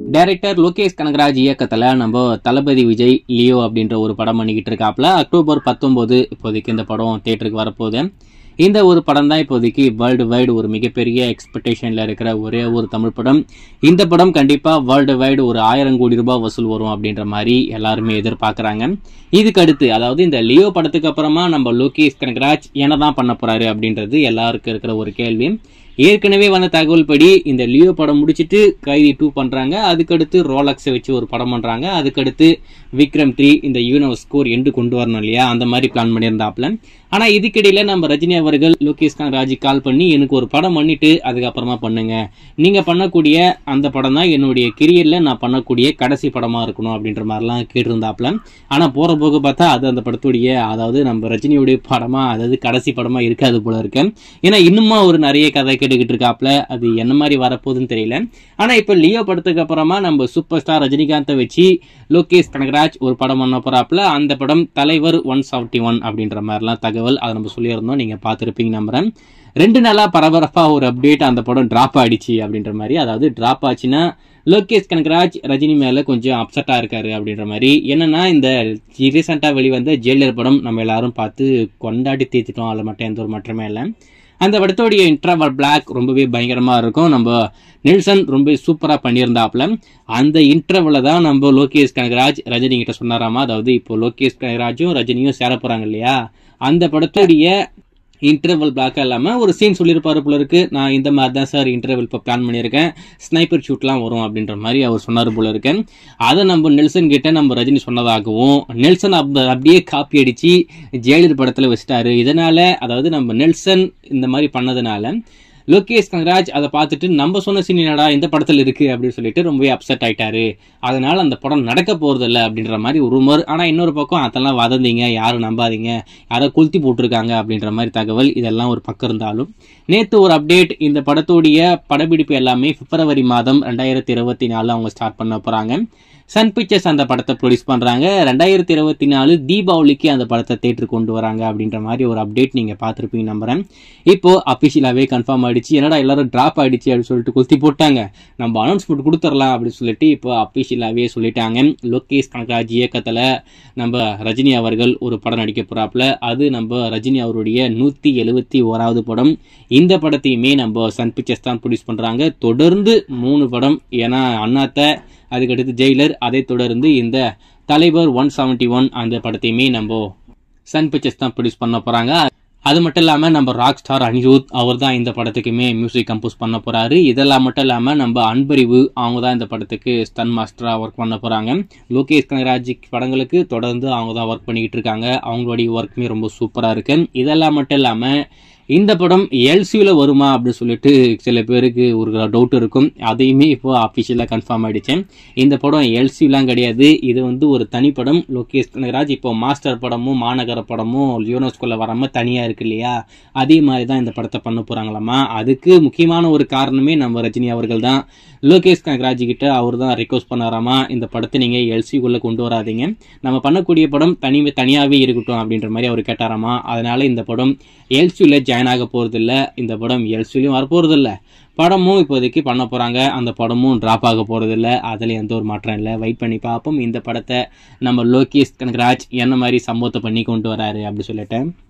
director Lokesh Kanagaraj இயக்கத்தில் நம்ம தளபதி Vijay Leo அப்படின்ற ஒரு படம் பண்ணிக்கிட்டு இருக்காப்புல அக்டோபர் பத்தொம்போது இப்போதைக்கு இந்த படம் தேட்டருக்கு வரப்போகுது இந்த ஒரு படம் தான் இப்போதைக்கு வேர்ல்டு வைடு ஒரு மிகப்பெரிய எக்ஸ்பெக்டேஷனில் இருக்கிற ஒரே ஒரு தமிழ் படம் இந்த படம் கண்டிப்பாக வேர்ல்டு வைடு ஒரு ஆயிரம் கோடி ரூபாய் வசூல் வரும் அப்படின்ற மாதிரி எல்லாருமே எதிர்பார்க்குறாங்க இதுக்கு அடுத்து அதாவது இந்த லியோ படத்துக்கு அப்புறமா நம்ம லோகேஷ் கனகராஜ் என்னதான் பண்ண போறாரு அப்படின்றது எல்லாருக்கும் இருக்கிற ஒரு கேள்வி ஏற்கனவே வந்த தகவல் படி இந்த லியோ படம் முடிச்சிட்டு கைதி டூ பண்றாங்க அதுக்கடுத்து ரோலக்ஸை வச்சு ஒரு படம் பண்றாங்க அதுக்கடுத்து விக்ரம் த்ரீ இந்த யூனிவர்ஸ் ஸ்கோர் எண்டு கொண்டு வரணும் இல்லையா அந்த மாதிரி பிளான் பண்ணியிருந்தாப்ல ஆனா இதுக்கிடையில நம்ம ரஜினி அவர்கள் லோகேஷ் கனகராஜ் கால் பண்ணி எனக்கு ஒரு படம் பண்ணிட்டு அதுக்கப்புறமா பண்ணுங்க நீங்க பண்ணக்கூடிய அந்த படம் தான் என்னுடைய கெரியர்ல நான் பண்ணக்கூடிய கடைசி படமா இருக்கணும் அப்படின்ற மாதிரிலாம் கேட்டிருந்தாப்ல ஆனா போற போக பார்த்தா அது அந்த படத்துடைய அதாவது நம்ம ரஜினியுடைய படமா அதாவது கடைசி படமா இருக்காது போல இருக்கு ஏன்னா இன்னுமா ஒரு நிறைய கதை கேட்டுக்கிட்டு இருக்காப்ல அது என்ன மாதிரி வரப்போகுதுன்னு தெரியல ஆனா இப்ப லியோ படத்துக்கு அப்புறமா நம்ம சூப்பர் ஸ்டார் ரஜினிகாந்தை வச்சு லோகேஷ் கனகராஜ் ஒரு படம் பண்ண போறாப்புல அந்த படம் தலைவர் ஒன் செவன்டி ஒன் அப்படின்ற மாதிரிலாம் தகவல் அதை நம்ம சொல்லியிருந்தோம் நீங்க பார்த்துருப்பீங்க நம்புறேன் ரெண்டு நாளா பரபரப்பா ஒரு அப்டேட் அந்த படம் டிராப் ஆயிடுச்சு அப்படின்ற மாதிரி அதாவது டிராப் ஆச்சுன்னா லோகேஷ் கனகராஜ் ரஜினி மேல கொஞ்சம் அப்செட்டா இருக்காரு அப்படின்ற மாதிரி என்னன்னா இந்த ரீசெண்டா வெளிவந்த ஜெயிலர் படம் நம்ம எல்லாரும் பார்த்து கொண்டாடி தீர்த்துட்டோம் அதில் மட்டும் எந்த ஒரு மாற்றமே இல்லை அந்த படத்தோடைய இன்டர்வல் பிளாக் ரொம்பவே பயங்கரமா இருக்கும் நம்ம நெல்சன் ரொம்ப சூப்பரா பண்ணியிருந்தாப்ல அந்த இன்டர்வல தான் நம்ம லோகேஷ் கனகராஜ் ரஜினி கிட்ட சொன்னாராமா அதாவது இப்போ லோகேஷ் கனகராஜும் ரஜினியும் சேர போறாங்க இல்லையா அந்த படத்தோடைய இன்டர்வல் பிளாக்காக இல்லாமல் ஒரு சீன் சொல்லியிருப்பாரு போல இருக்கு நான் இந்த மாதிரி தான் சார் இன்டர்வல் இப்போ பிளான் பண்ணியிருக்கேன் ஸ்னைப்பர் ஷூட்லாம் வரும் அப்படின்ற மாதிரி அவர் சொன்னார் போல இருக்கு அதை நம்ம நெல்சன் கிட்ட நம்ம ரஜினி சொன்னதாகவும் நெல்சன் அப் அப்படியே காப்பி அடிச்சு ஜெயலலிதா படத்தில் வச்சிட்டாரு இதனால அதாவது நம்ம நெல்சன் இந்த மாதிரி பண்ணதுனால லோகேஷ் கனகராஜ் அதை பார்த்துட்டு நம்ம சொன்ன சீன் என்னடா இந்த படத்தில் இருக்கு அப்படின்னு சொல்லிட்டு ரொம்பவே அப்செட் ஆயிட்டாரு அதனால அந்த படம் நடக்க போறது இல்லை அப்படின்ற மாதிரி ஒரு rumor ஆனா இன்னொரு பக்கம் அதெல்லாம் வதந்தீங்க யாரும் நம்பாதீங்க யாரோ கொளுத்தி போட்டிருக்காங்க அப்படின்ற மாதிரி தகவல் இதெல்லாம் ஒரு பக்கம் இருந்தாலும் நேத்து ஒரு அப்டேட் இந்த படத்துடைய படப்பிடிப்பு எல்லாமே பிப்ரவரி மாதம் ரெண்டாயிரத்தி இருபத்தி நாலு அவங்க ஸ்டார்ட் பண்ண போறாங்க சன் பிக்சர்ஸ் அந்த படத்தை ப்ரொடியூஸ் பண்றாங்க ரெண்டாயிரத்தி இருபத்தி நாலு தீபாவளிக்கு அந்த படத்தை தேட்டர் கொண்டு வராங்க அப்படின்ற மாதிரி ஒரு அப்டேட் நீங்க பார்த்துருப்பீங்க நம்புறேன் இப்போ அபிஷியலாவே கன்ஃபார்ம் ஆயிடுச்சு என்னடா எல்லாரும் டிராப் ஆயிடுச்சு அப்படின்னு சொல்லிட்டு குத்தி போட்டாங்க நம்ம அனௌன்ஸ்மெண்ட் கொடுத்துடலாம் அப்படின்னு சொல்லிட்டு இப்போ அபிஷியலாவே சொல்லிட்டாங்க லோகேஷ் கனகராஜ் இயக்கத்துல நம்ம ரஜினி அவர்கள் ஒரு படம் நடிக்க போறாப்புல அது நம்ம ரஜினி அவருடைய நூத்தி எழுபத்தி ஓராவது படம் இந்த படத்தையுமே நம்ம சன் பிக்சர்ஸ் தான் ப்ரொடியூஸ் பண்றாங்க தொடர்ந்து மூணு படம் ஏன்னா அண்ணாத்த அதுக்கடுத்து ஜெயிலர் அதை தொடர்ந்து இந்த தலைவர் ஒன் செவன்டி ஒன் அந்த படத்தையுமே நம்ம சன் பிக்சர்ஸ் தான் ப்ரொடியூஸ் பண்ண போறாங்க அது மட்டும் இல்லாமல் நம்ம ராக் ஸ்டார் அனிருத் அவர் தான் இந்த படத்துக்குமே மியூசிக் கம்போஸ் பண்ண போறாரு இதெல்லாம் மட்டும் இல்லாமல் நம்ம அன்பறிவு அவங்க தான் இந்த படத்துக்கு ஸ்டன் மாஸ்டராக ஒர்க் பண்ண போறாங்க லோகேஷ் கனகராஜ் படங்களுக்கு தொடர்ந்து அவங்க தான் ஒர்க் பண்ணிக்கிட்டு இருக்காங்க அவங்களுடைய ஒர்க்குமே ரொம்ப சூப்பராக இருக்கு இதெல்லாம் மட்டும் இல்லாமல் இந்த படம் எல்சியூல வருமா அப்படின்னு சொல்லிட்டு சில பேருக்கு ஒரு டவுட் இருக்கும் அதையுமே இப்போ அஃபிஷியலாக கன்ஃபார்ம் ஆயிடுச்சு இந்த படம் எல்சியூலாம் கிடையாது இது வந்து ஒரு தனிப்படம் லோகேஷ் கனகராஜ் இப்போ மாஸ்டர் படமும் மாநகர படமும் யூனெஸ்கோல வராம தனியா இருக்கு இல்லையா அதே மாதிரி தான் இந்த படத்தை பண்ண போறாங்களாமா அதுக்கு முக்கியமான ஒரு காரணமே நம்ம ரஜினி அவர்கள் தான் லோகேஷ் கனகராஜ் கிட்ட அவர் தான் ரிக்வஸ்ட் பண்ணாராமா இந்த படத்தை நீங்க எல்சிக்குள்ள கொண்டு வராதீங்க நம்ம பண்ணக்கூடிய படம் தனி தனியாவே இருக்கட்டும் அப்படின்ற மாதிரி அவர் கேட்டாராமா அதனால இந்த படம் எல்சியூல ஜாயின் ஆக போறதில்ல இந்த படம் எல்சியூலையும் வரப்போறதில்ல படமும் இப்போதைக்கு பண்ண போறாங்க அந்த படமும் டிராப் ஆக போறதில்ல அதுல எந்த ஒரு மாற்றம் இல்லை வெயிட் பண்ணி பார்ப்போம் இந்த படத்தை நம்ம லோகேஷ் கனகராஜ் என்ன மாதிரி சம்பவத்தை பண்ணி கொண்டு வராரு அப்படி சொல்லிட்டு